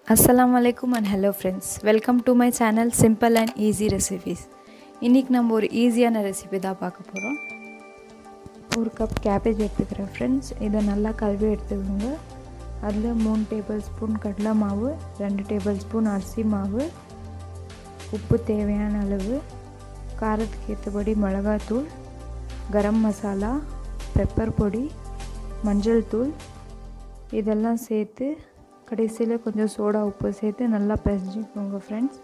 அஸ்ஸலாமு அலைக்கும் and hello friends welcome to my channel simple and easy recipes இன்றைக்கி நம்ம ஒரு ஈஸியான ரெசிபி தான் பார்க்க போகிறோம் ஒரு கப் கேபேஜ் எடுத்துக்கிறேன் ஃப்ரெண்ட்ஸ் இதை நல்லா கழுவி எடுத்துக்கோங்க அதில் மூணு டேபிள் ஸ்பூன் கடலை மாவு ரெண்டு டேபிள் ஸ்பூன் அரிசி மாவு உப்பு தேவையான அளவு காரத்துக்கு ஏற்றபடி மிளகாத்தூள் கரம் மசாலா பெப்பர் பொடி மஞ்சள் தூள் இதெல்லாம் சேர்த்து கடைசியில் கொஞ்சம் சோடா உப்பு சேர்த்து நல்லா பிசைஞ்சிக்கோங்க ஃப்ரெண்ட்ஸ்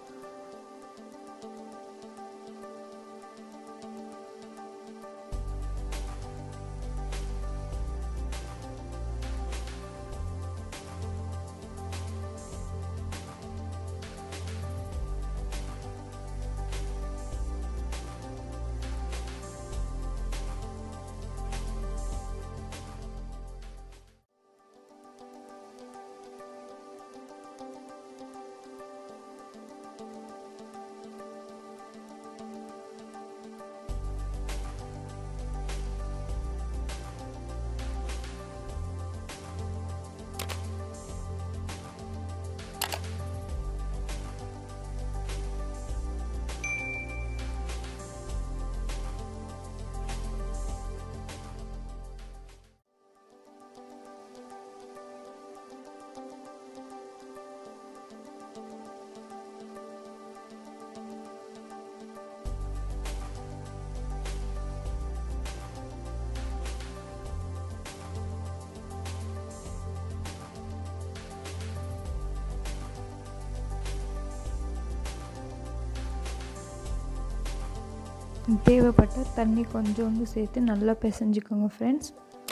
தேவைப்பட்ட தண்ணி கொஞ்சோண்டு சேர்த்து நல்லா பிசைஞ்சுக்கோங்க ஃப்ரெண்ட்ஸ்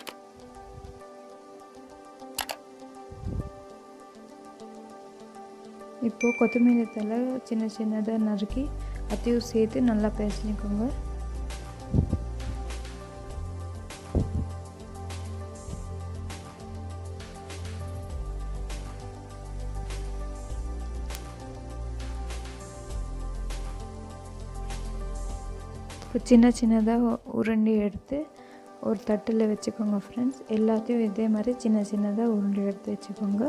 இப்போது கொத்தமல்லி தலை சின்ன சின்னதாக நறுக்கி அதையும் சேர்த்து நல்லா பிசைஞ்சுக்கோங்க இப்போ சின்ன சின்னதாக உருண்டை எடுத்து ஒரு தட்டில் வச்சுக்கோங்க ஃப்ரெண்ட்ஸ் எல்லாத்தையும் இதே மாதிரி சின்ன சின்னதாக உருண்டை எடுத்து வச்சுக்கோங்க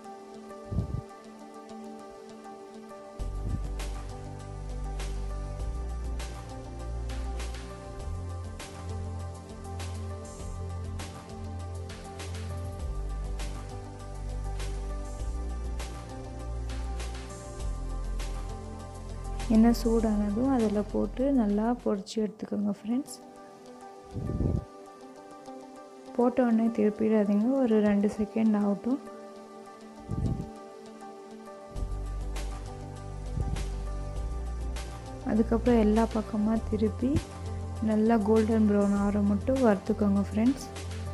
எண்ணெய் சூடானதும் அதில் போட்டு நல்லா பொரிச்சு எடுத்துக்கோங்க ஃப்ரெண்ட்ஸ் போட்ட உடனே திருப்பிடாதீங்க ஒரு ரெண்டு செகண்ட் ஆகட்டும் அதுக்கப்புறம் எல்லா பக்கமாக திருப்பி நல்லா கோல்டன் ப்ரௌன் ஆகிற மட்டும் வறுத்துக்கோங்க ஃப்ரெண்ட்ஸ்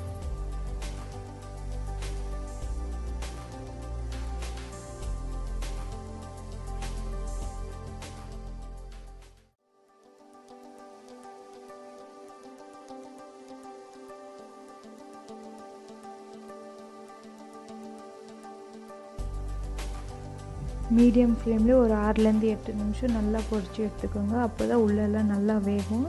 மீடியம் ஃப்ளேமில் ஒரு ஆறுலேருந்து எட்டு நிமிஷம் நல்லா பொரிச்சு எடுத்துக்கோங்க அப்போ தான் உள்ளெல்லாம் நல்லா வேகும்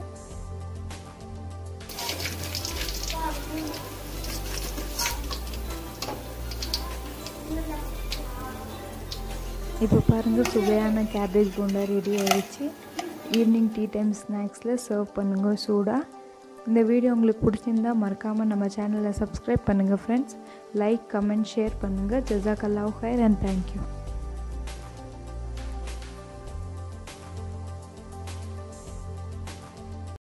இப்போ பாருங்கள் சுவையான கேபேஜ் போண்டா ரெடி ஆகிடுச்சு ஈவினிங் டீ டைம் ஸ்நாக்ஸில் சர்வ் பண்ணுங்கள் சூடாக இந்த வீடியோ உங்களுக்கு பிடிச்சிருந்தா மறக்காமல் நம்ம சேனலை சப்ஸ்கிரைப் பண்ணுங்கள் ஃப்ரெண்ட்ஸ் லைக் கமெண்ட் ஷேர் பண்ணுங்கள் ஜசாக் அல்லாஹ் ஹைர் அண்ட் தேங்க்யூ